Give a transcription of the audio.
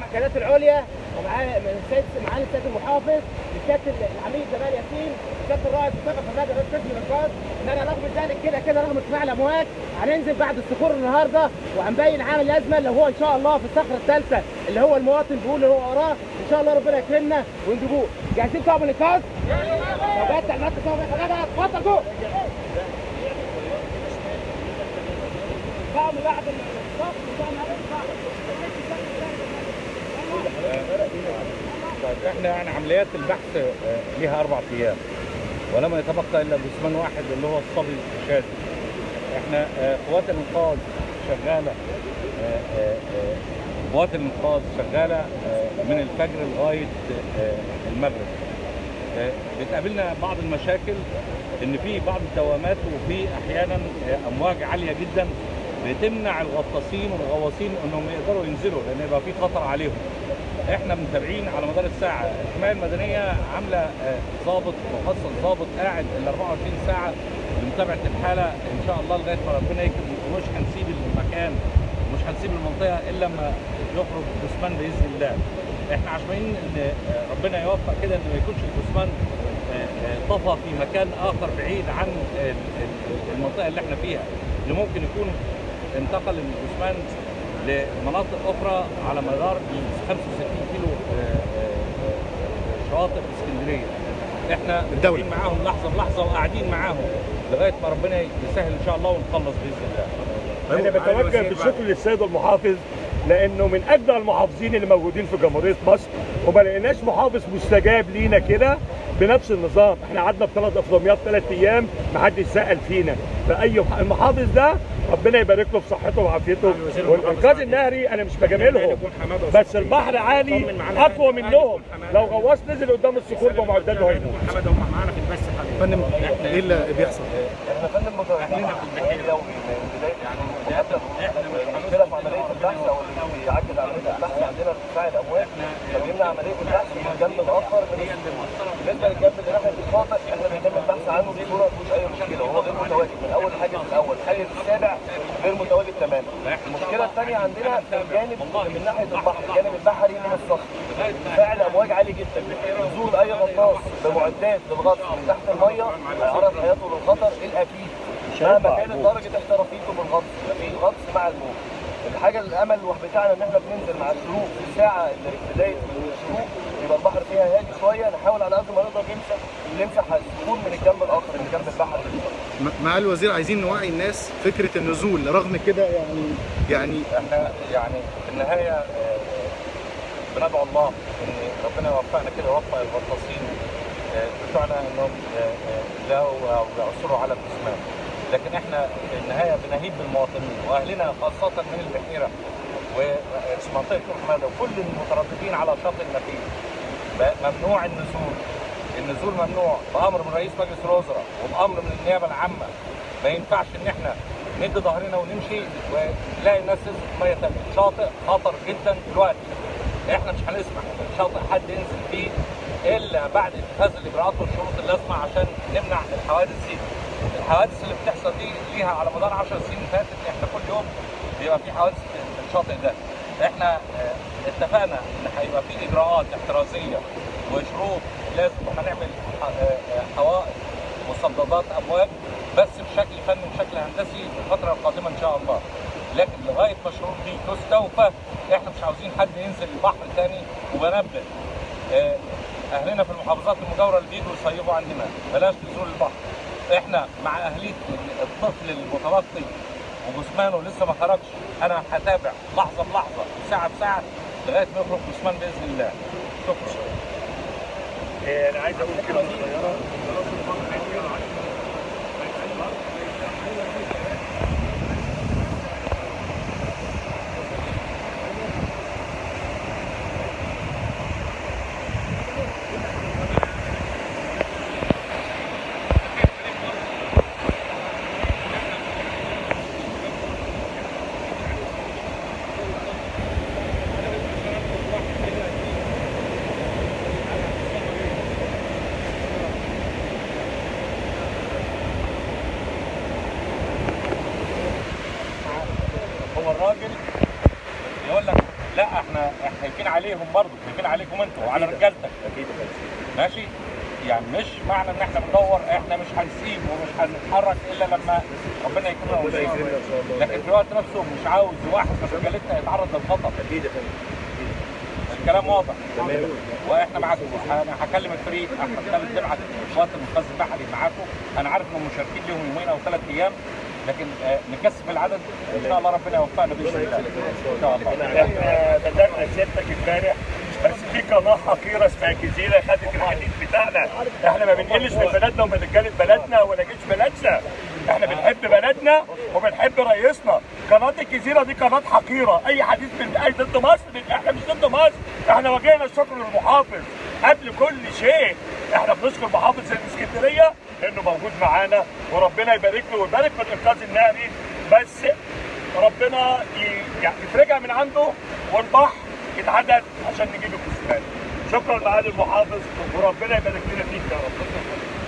القيادات العليا ومعاه من السيد معالي السيد المحافظ السيد العميد جمال ياسين السيد الرائد مصطفى فزاد رئيس قسم الانقاذ ان انا رغم ذلك كده كده رغم ارتفاع الامواج هننزل بعد الصخور النهارده وهنبين عامل الازمه اللي هو ان شاء الله في الصخره الثالثه اللي هو المواطن بيقول اللي هو وراه ان شاء الله ربنا يكرمنا ونجيبوه جاهزين طبعا الانقاذ؟ لو جت تعليمات تصور خلاص اتفضل جوه بقى من بعد الصف وبقى من طيب احنا يعني عمليات البحث آه، ليها اربع ايام ولم يتبقى الا جثمان واحد اللي هو الصبي شادي احنا آه، قوات الانقاذ شغاله آه، آه، آه، قوات الانقاذ شغاله آه، من الفجر لغايه آه، المغرب آه، بتقابلنا بعض المشاكل ان في بعض الدوامات وفي احيانا آه، امواج عاليه جدا بتمنع الغطاسين والغواصين انهم يقدروا ينزلوا لان يبقى في خطر عليهم احنا متابعين على مدار الساعه الحمايه المدنيه عامله آه، ضابط مخصص ضابط قاعد ال 24 ساعه لمتابعه الحاله ان شاء الله لغايه ما ربنا يكرم ومش هنسيب المكان ومش هنسيب المنطقه الا لما يخرج جثمان باذن الله احنا عشمانين ان آه، ربنا يوفق كده ان ما يكونش الجثمان آه، آه، طفى في مكان اخر بعيد عن ال- ال- المنطقه اللي احنا فيها اللي ممكن يكون انتقل الجثمان لمناطق اخرى على مدار ال 65 كيلو آه، آه، آه، شواطئ في اسكندريه احنا الدولة. متابعين معاهم لحظه بلحظه وقاعدين معاهم لغايه ما ربنا يسهل ان شاء الله ونخلص باذن الله انا بتوجه بالشكر للسيد المحافظ لانه من اجدع المحافظين اللي موجودين في جمهوريه مصر وما لقيناش محافظ مستجاب لينا كده بنفس النظام احنا قعدنا بثلاث افضليات ثلاث ايام ما حدش سال فينا فاي مح- المحافظ ده ربنا يبارك له في صحته وعافيته والانقاذ النهري انا مش بجاملهم بس البحر عالي اقوى منهم لو غواص نزل قدام الصخور بمعداته هيموت فندم ايه اللي بيحصل؟ احنا فندم متواجدين في البحيره يومي من بدايه يعني المشكله في عمليه البحث او اللي بيعجز عمليه البحث عندنا ارتفاع الامواج فبيمنع عمليه البحث من الجنب الاخر من بالنسبه للجنب اللي ناحيه الشاطئ احنا بنتم البحث عنه بصوره ما فيهوش اي مشكله وهو غير متواجد من اول حاجه في الاول الحاجز السابع غير متواجد تماما المشكله الثانيه عندنا في الجانب من ناحيه البحر الجانب البحري من الصخر ارتفاع الامواج عالي جدا نزول اي غطاس بمعدات للغطس من تحت الميه هيعرض حياته للخطر الاكيد مهما كانت درجه احترافيته بالغطس في غطس مع الموج الحاجه الامل بتاعنا ان احنا بننزل مع الشروق في الساعه اللي في بدايه الشروق يبقى البحر فيها هادي شويه نحاول على قد ما نقدر نمسح نمسح السكون من الجنب الاخر من جنب البحر م- مع الوزير عايزين نوعي الناس فكره النزول رغم كده يعني يعني احنا يعني في النهايه آه، بندعو الله ان ربنا يوفقنا كده يوفق الغطاسين آه، بتوعنا انهم آه، آه، يلاقوا او يعثروا على الجثمان لكن احنا في النهايه بنهيب بالمواطنين واهلنا خاصه من البحيره ومنطقه حماده وكل المترددين على شاطئ النخيل ب- ممنوع النزول النزول ممنوع بامر من رئيس مجلس الوزراء وبامر من النيابه العامه ما ينفعش ان احنا ندي ظهرنا ونمشي ونلاقي الناس تنزل في ميه تانية شاطئ خطر جدا دلوقتي احنا مش هنسمح شاطئ حد ينزل فيه الا بعد اتخاذ الاجراءات والشروط اللازمه عشان نمنع الحوادث دي الحوادث اللي بتحصل دي ليها على مدار 10 سنين فاتت احنا كل يوم بيبقى في حوادث في الشاطئ ده احنا اه، اتفقنا ان هيبقى في اجراءات احترازيه وشروط لازم هنعمل ح- اه، اه، حوائط مصددات امواج بس بشكل فني وشكل هندسي في الفتره القادمه ان شاء الله لكن لغايه ما الشروط دي تستوفى احنا مش عاوزين حد ينزل البحر تاني وبنبه اه، اهلنا في المحافظات المجاوره اللي بيجوا يصيفوا عندنا بلاش نزول البحر احنا مع اهليه الطفل المتبقي وجثمانه لسه ما خرجش انا هتابع لحظه بلحظه ساعه بساعه لغايه ما يخرج جثمان باذن الله شكرا انا عايز اقول كلمه صغيره هو الراجل يقول لك لا احنا احنا احنا خايفين عليهم برضه خايفين عليكم انتوا وعلى رجالتك اكيد ماشي يعني مش معنى ان احنا بندور احنا مش هنسيب ومش هنتحرك الا لما ربنا يكرمنا ربنا يكرمنا ان شاء الله لكن في الوقت نفسه مش عاوز واحد من رجالتنا يتعرض للخطر اكيد يا فندم الكلام واضح تمام واحنا معاكم انا هكلم الفريق احمد خالد تبعت قوات المنقذ البحري معاكم انا عارف انهم مشاركين لهم يومين او ثلاث ايام لكن آه، نكثف العدد ان شاء الله ربنا يوفقنا باذن الله ان شاء الله احنا بدأنا سيادتك امبارح بس في قناه حقيره اسمها جزيره خدت الحديد بتاعنا احنا ما بنقلش من بلدنا ومن رجاله بلدنا ولا جيش بلدنا احنا بنحب بلدنا وبنحب رئيسنا قناه الجزيره دي قناه حقيره اي حديث من اي ضد مصر احنا مش ضد مصر احنا واجهنا الشكر للمحافظ قبل كل شيء احنا بنشكر محافظ الاسكندريه انه موجود معانا وربنا يبارك له ويبارك في الانقاذ الناري بس ربنا ي- يعني يفرجها من عنده والبحر يتعدد عشان نجيب الكسبان شكرا معالي المحافظ وربنا يبارك لنا فيك يا رب